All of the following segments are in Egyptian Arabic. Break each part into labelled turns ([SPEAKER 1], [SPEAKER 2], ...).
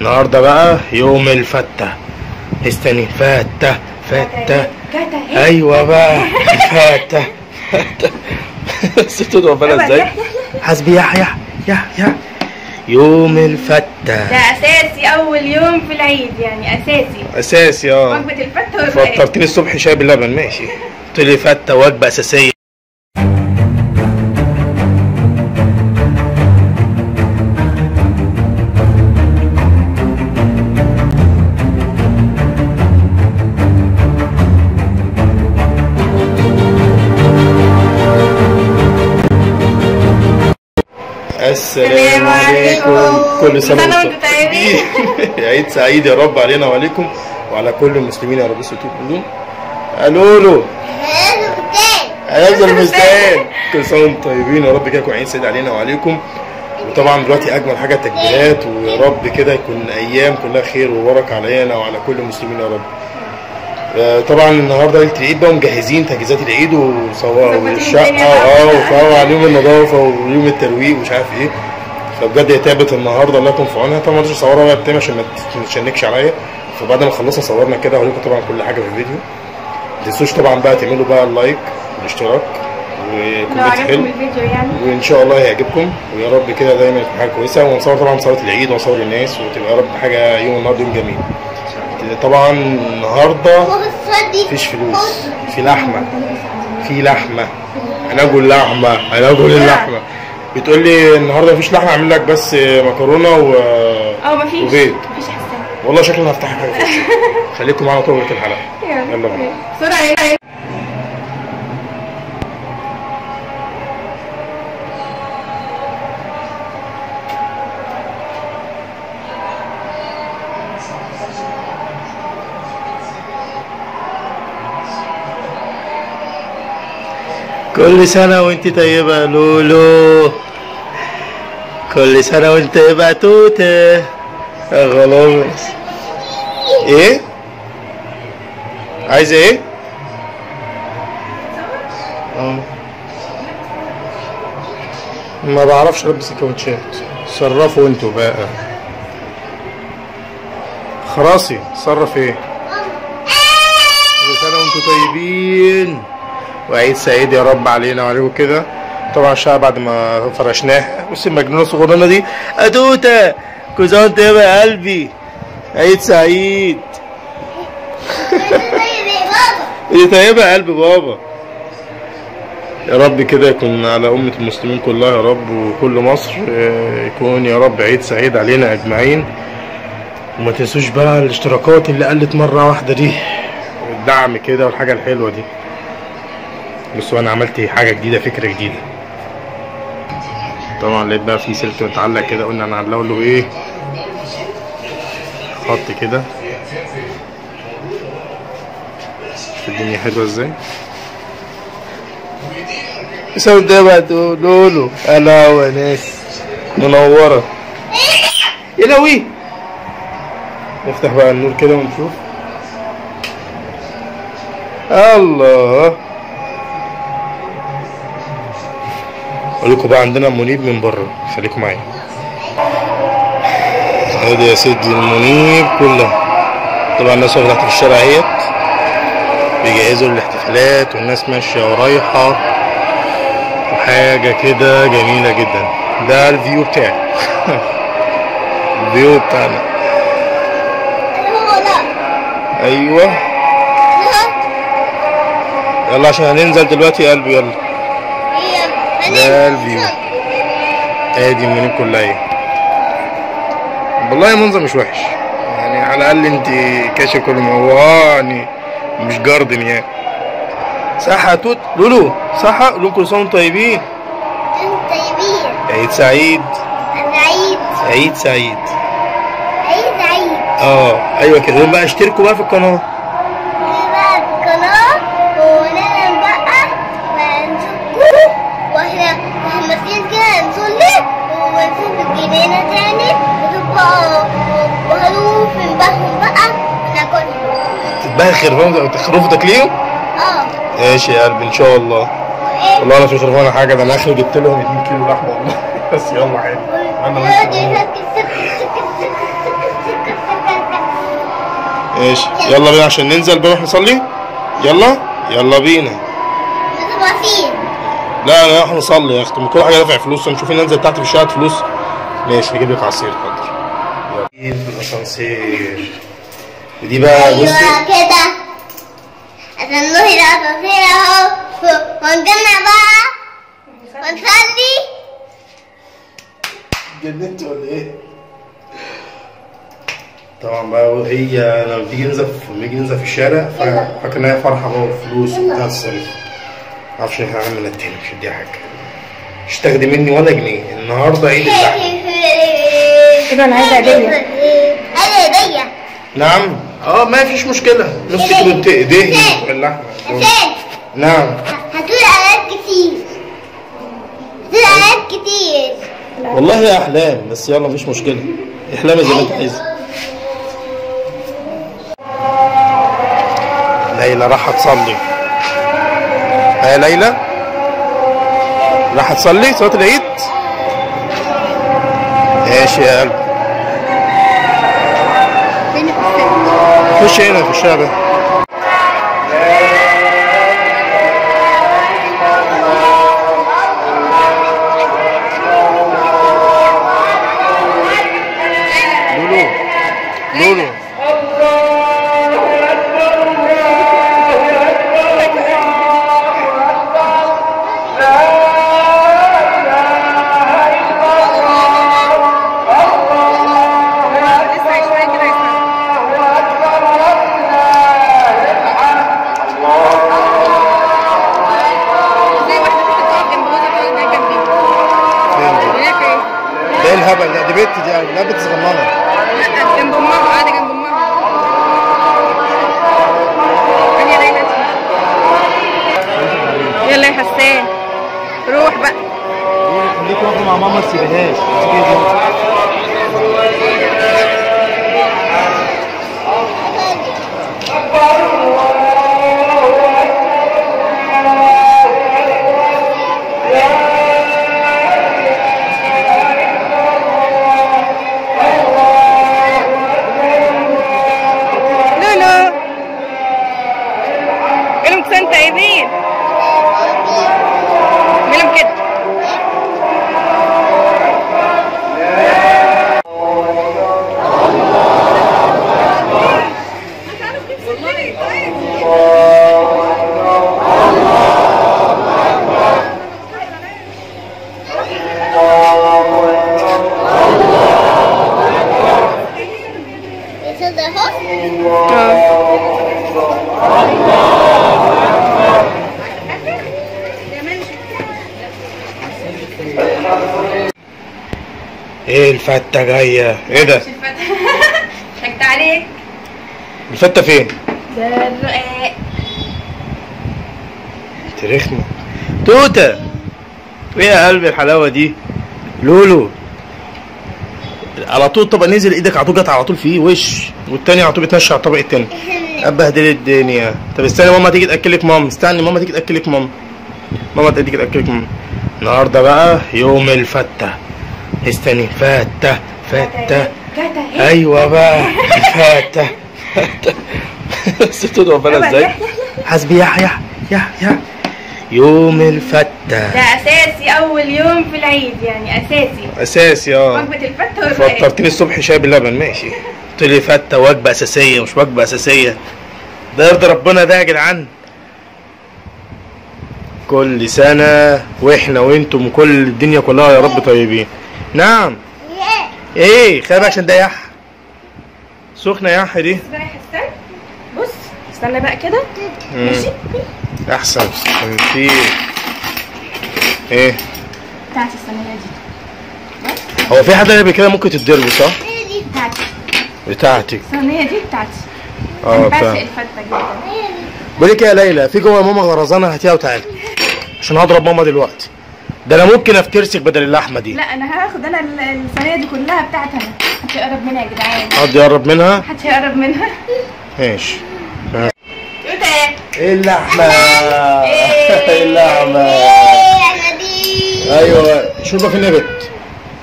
[SPEAKER 1] النهارده بقى يوم الفتة استني فتة فتة
[SPEAKER 2] كتا
[SPEAKER 1] ايوه بقى فتة فتة بس تدعو بالها ازاي حسبي يحيى يحيى يوم الفتة
[SPEAKER 2] ده اساسي اول يوم في العيد يعني اساسي
[SPEAKER 1] اساسي اه
[SPEAKER 2] وجبه الفته والرقاق
[SPEAKER 1] فطرتني الصبح شاي باللبن ماشي قلت لي فتة وجبة اساسية السلام عليكم كل سنة
[SPEAKER 2] سنة
[SPEAKER 1] وانتم
[SPEAKER 2] وانتم طيبين.
[SPEAKER 1] عيد سعيد يا رب علينا وعليكم وعلى كل المسلمين يا رب بصوا تقولوا الو هذا المستان كل سنه وانتم طيبين يا رب كده يكون عيد سعيد علينا وعليكم وطبعا دلوقتي اجمل حاجه التكبيرات ويا رب كده يكون ايام كلها خير وبركه علينا وعلى كل المسلمين يا رب آه، طبعا النهارده ليله العيد بقى مجهزين تجهيزات العيد وصور
[SPEAKER 2] مظبطين
[SPEAKER 1] الشقه
[SPEAKER 2] الدنيا
[SPEAKER 1] اه
[SPEAKER 2] بقى.
[SPEAKER 1] وطبعا يوم النظافه ويوم الترويق ومش عارف ايه فبجد هي تعبت النهارده الله يكون في عونها طبعا ما رضيتش اصورها بقى التاني عشان ما تشنكش عليا فبعد ما خلصنا صورنا كده هوريكم طبعا كل حاجه في الفيديو ما تنسوش طبعا بقى تعملوا بقى اللايك والاشتراك
[SPEAKER 2] لو
[SPEAKER 1] وكومنت حلو
[SPEAKER 2] عجبكم الفيديو يعني
[SPEAKER 1] وان شاء الله هيعجبكم ويا رب كده دايما تكون حاجه كويسه ونصور طبعا صلاه العيد ونصور الناس وتبقى يا رب حاجه يوم النهارده يوم جميل طبعا النهارده مفيش فلوس في لحمه في لحمه هناكل لحمه هناكل اللحمه بتقول لي النهارده مفيش لحمه اعمل لك بس مكرونه و
[SPEAKER 2] اه مفيش
[SPEAKER 1] وبيض
[SPEAKER 2] مفيش حساب
[SPEAKER 1] والله شكلي هفتح حاجه في وشي. خليكم معانا طول بقية الحلقه يلا بينا
[SPEAKER 2] بسرعه يلا
[SPEAKER 1] كل سنة وانت طيبة يا لولو كل سنة وانت طيبة يا توتة يا غلاوس ايه؟ عايزة ايه؟ اه ما بعرفش البس الكاوتشات صرفوا انتوا بقى خلاصي صرف ايه؟ كل سنة وانتوا طيبين وعيد سعيد يا رب علينا وعليكم كده طبعا الشقة بعد ما فرشناها بص المجنونة الصغننة دي أدوتة كل سنة وانت طيبة يا قلبي عيد سعيد دي طيبة يا قلب بابا يا رب كده يكون على أمة المسلمين كلها يا رب وكل مصر آه، يكون يا رب عيد سعيد علينا أجمعين وما تنسوش بقى الاشتراكات اللي قلت مرة واحدة دي والدعم كده والحاجة الحلوة دي بصوا انا عملت حاجه جديده فكره جديده طبعا لقيت بقى في سلك متعلق كده قلنا هنعلقه له ايه خط كده شوف الدنيا حلوه ازاي سوي ده بقى لولو انا وناس منوره يا لوي نفتح بقى النور كده ونشوف الله اقول لكم بقى عندنا منيب من بره خليكم معايا ادي يا سيدي المنيب كلها طبعا الناس واقفه تحت في الشارع اهيت بيجهزوا الاحتفالات والناس ماشيه ورايحه وحاجه كده جميله جدا ده الفيو بتاعي الفيو بتاعنا ايوه يلا عشان هننزل دلوقتي يا قلبي يلا ده الفيو ادي المنيب كلها اهي والله منظر مش وحش يعني على الاقل انت كاشف كل ما هو اه يعني مش جاردن يعني صح يا توت لولو صح قول لهم كل سنه وانتم طيبين
[SPEAKER 3] طيبين
[SPEAKER 1] عيد سعيد
[SPEAKER 3] انا عيد
[SPEAKER 1] عيد سعيد
[SPEAKER 3] عيد عيد
[SPEAKER 1] اه ايوه كده قول بقى اشتركوا بقى في القناه
[SPEAKER 3] بقى القناة وننام بقى ونشوفكم واحنا واحنا ماشيين كده هنصلي ونشوف الجنينة تاني وتبقى وهنروح نبههم بقى وناكلهم
[SPEAKER 1] تتباهي خرفان تخرفوا ليهم
[SPEAKER 3] اه
[SPEAKER 1] ماشي يا قلبي ان شاء الله
[SPEAKER 3] وايه
[SPEAKER 1] والله انا مش خرفان حاجه ده انا اخري جبت لهم 2 كيلو لحمه والله بس يلا عادي انا
[SPEAKER 3] يقعد
[SPEAKER 1] وانت
[SPEAKER 3] يسكت سكت سكت سكت سكت
[SPEAKER 1] ماشي يلا بينا عشان ننزل بنروح نصلي يلا يلا بينا
[SPEAKER 3] متبقين
[SPEAKER 1] لا انا رايح نصلي يا اختي من كل حاجه دافع فلوس نشوف ننزل تحت في الشارع فلوس ماشي نجيب لك عصير حاضر يلا في الاسانسير ودي بقى بصي
[SPEAKER 3] ايوه كده عشان نروح الاسانسير اهو ونجمع بقى ونصلي
[SPEAKER 1] جننت ولا ايه؟ طبعا بقى وهي لما بتيجي ننزل في- لما نيجي ننزل في الشارع فا- فاكر ان هي فرحه بقى وفلوس وبتاع الصرف معرفش ان احنا عامل التاني مش هديها حاجه مش تاخدي مني ولا جنيه النهارده عيد اللحمه
[SPEAKER 2] كده انا عايزه هديه
[SPEAKER 3] عايزه هديه
[SPEAKER 1] نعم اه ما فيش مشكله نفسك كده ايديه بتوع اللحمه
[SPEAKER 3] حسين
[SPEAKER 1] نعم
[SPEAKER 3] هتقول آلات كتير هتقول آلات كتير
[SPEAKER 1] والله هي احلام بس يلا مفيش مشكله احلامي زي ما انت عايز ليلى راح تصلي ها يا ليلى راح تصلي صلاه العيد ماشي يا قلبي
[SPEAKER 3] فين حسين؟
[SPEAKER 1] خش هنا في الشارع ده لولو لولو
[SPEAKER 2] لسه شويه كده يسمع زي واحده كنت بتقعد جنب جوزها تقعد معايا جنبي
[SPEAKER 1] فين دي؟
[SPEAKER 2] هناك ايه
[SPEAKER 1] ده ايه الهبل ده دي بنت دي لا بنت صغننه
[SPEAKER 2] لا جنب امها قاعده جنب امها ثانيه ليلى يلا يا حسان روح بقى
[SPEAKER 1] خليك واقفه مع ماما ما تسيبهاش
[SPEAKER 2] لولو قولهم كنتوا طيبين اعملهم كده
[SPEAKER 3] يصدق اهو
[SPEAKER 2] اه
[SPEAKER 1] ايه الفتة جاية ايه ده
[SPEAKER 2] شكت عليك
[SPEAKER 1] الفتة فين
[SPEAKER 2] ده الرقاق
[SPEAKER 1] تاريخنا توتة ايه يا قلبي الحلاوة دي لولو على طول طبق نزل ايدك على طول جت على طول فيه وش والتاني على طول بتنشر على الطبق التاني ابهدل الدنيا طب استني ماما تيجي تاكلك ماما استني ماما تيجي تاكلك ماما ماما تيجي تاكلك ماما النهارده بقى يوم الفتة استني فتة فتة
[SPEAKER 2] كاتا
[SPEAKER 1] ايوه بقى فتة فتة بس بتدعو بالها ازاي حسبي يحيى يحيى يوم الفتة
[SPEAKER 2] ده اساسي اول يوم في العيد يعني اساسي
[SPEAKER 1] اساسي اه
[SPEAKER 2] وجبه الفته والرقاق
[SPEAKER 1] فطرتني الصبح شاي باللبن ماشي قلت لي فتة وجبة أساسية مش وجبة أساسية ده يرضي ربنا ده يا جدعان كل سنة واحنا وانتم كل الدنيا كلها يا رب طيبين نعم ايه خلي بالك عشان ده يح سخنة يح دي
[SPEAKER 2] بص بقى يا حسان بص استنى بقى كده
[SPEAKER 1] مم.
[SPEAKER 2] ماشي
[SPEAKER 1] احسن كان في ايه
[SPEAKER 2] بتاعتي الصينيه دي
[SPEAKER 1] هو في حد قبل كده ممكن تتضرب صح
[SPEAKER 2] بتاعتي
[SPEAKER 1] بتاعتك
[SPEAKER 2] الصينيه دي بتاعتي
[SPEAKER 1] اه
[SPEAKER 2] انا بعشق
[SPEAKER 1] فاهم
[SPEAKER 2] الفته جدا
[SPEAKER 1] بقول لك إيه يا ليلى في جوه ماما غرزانه هاتيها وتعالي عشان هضرب ماما دلوقتي ده انا ممكن افترسك بدل اللحمه دي
[SPEAKER 2] لا انا هاخد انا ال- الصينيه دي كلها بتاعتي انا محدش يقرب منها يا جدعان
[SPEAKER 1] حد يقرب منها
[SPEAKER 2] محدش يقرب منها
[SPEAKER 1] ماشي
[SPEAKER 2] توته
[SPEAKER 1] ايه اللحمه ايه اللحمه
[SPEAKER 3] ايه احنا دي
[SPEAKER 1] ايوه الشوربه فين يا بت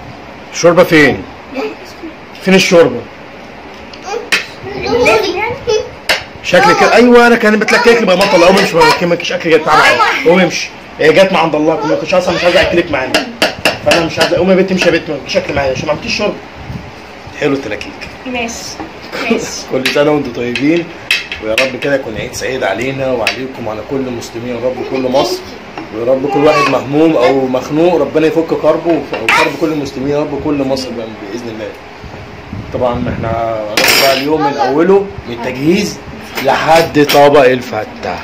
[SPEAKER 1] الشوربه فين فين الشوربه
[SPEAKER 3] دوري
[SPEAKER 1] شكلك كده ايوه انا كان بتلكك لي بقى مطلع قوم امشي ما كملكش اكل جت معايا قوم امشي هي جت مع عند الله كنت كنتش اصلا مش عايز اكلك معانا فانا مش عايز قوم يا بنتي امشي يا بنتي ما تجيش اكل معايا عشان ما عملتيش شرب حلو التلاكيك
[SPEAKER 2] ماشي ماشي
[SPEAKER 1] كل سنه وانتم طيبين ويا رب كده يكون عيد سعيد علينا وعليكم وعلى كل المسلمين يا رب كل مصر ويا رب كل واحد مهموم او مخنوق ربنا يفك كربه وكرب كل المسلمين يا رب كل مصر بقى باذن الله طبعا احنا هناخد بقى اليوم من اوله من التجهيز لحد طبق الفته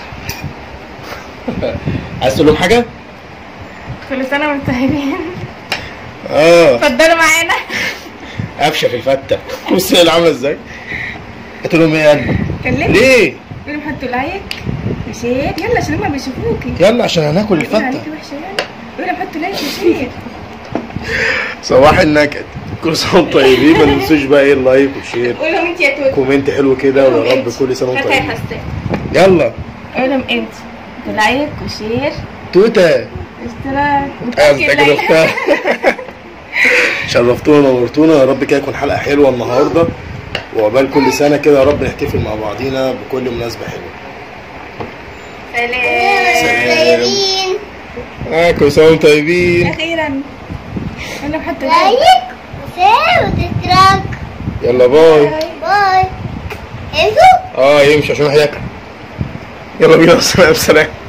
[SPEAKER 1] عايز تقول لهم حاجه؟
[SPEAKER 2] كل سنه وانتم طيبين
[SPEAKER 1] اه
[SPEAKER 2] اتفضلوا معانا
[SPEAKER 1] قفشه في الفته بص هي عامله ازاي؟ قلت لهم ايه يا قلبي؟
[SPEAKER 2] كلمني
[SPEAKER 1] ليه؟
[SPEAKER 2] قولوا حطوا لايك وشير يلا عشان هما بيشوفوكي
[SPEAKER 1] يلا عشان هناكل
[SPEAKER 2] قولوا
[SPEAKER 1] الفته
[SPEAKER 2] عليكي وحشه يلا قولوا حطوا لايك وشير
[SPEAKER 1] صباح النكد كل سنه وانتم طيبين ما تنسوش بقى ايه اللايك والشير
[SPEAKER 2] قولوا انت يا توت
[SPEAKER 1] كومنت حلو كده ويا رب كل سنه وانتم
[SPEAKER 2] هاتها يا
[SPEAKER 1] طيبين
[SPEAKER 2] حسن
[SPEAKER 1] يلا
[SPEAKER 2] قولوا انت لايك وشير
[SPEAKER 1] توته
[SPEAKER 2] اشتراك
[SPEAKER 1] ايوه
[SPEAKER 2] وتأكد
[SPEAKER 1] كده
[SPEAKER 2] لايك.
[SPEAKER 1] اختها شرفتونا ونورتونا يا رب كده تكون حلقه حلوه النهارده وعقبال كل سنه كده يا رب نحتفل مع بعضينا بكل مناسبه حلوه
[SPEAKER 2] سلام
[SPEAKER 3] طيبين
[SPEAKER 1] اه كل سنه وانتم طيبين
[SPEAKER 2] اخيرا قولوا حطوا لايك
[SPEAKER 3] لايك وشير وتشترك
[SPEAKER 1] يلا باي
[SPEAKER 3] باي انتوا
[SPEAKER 1] اه يمشي عشان هياكل يلا بينا سلام سلام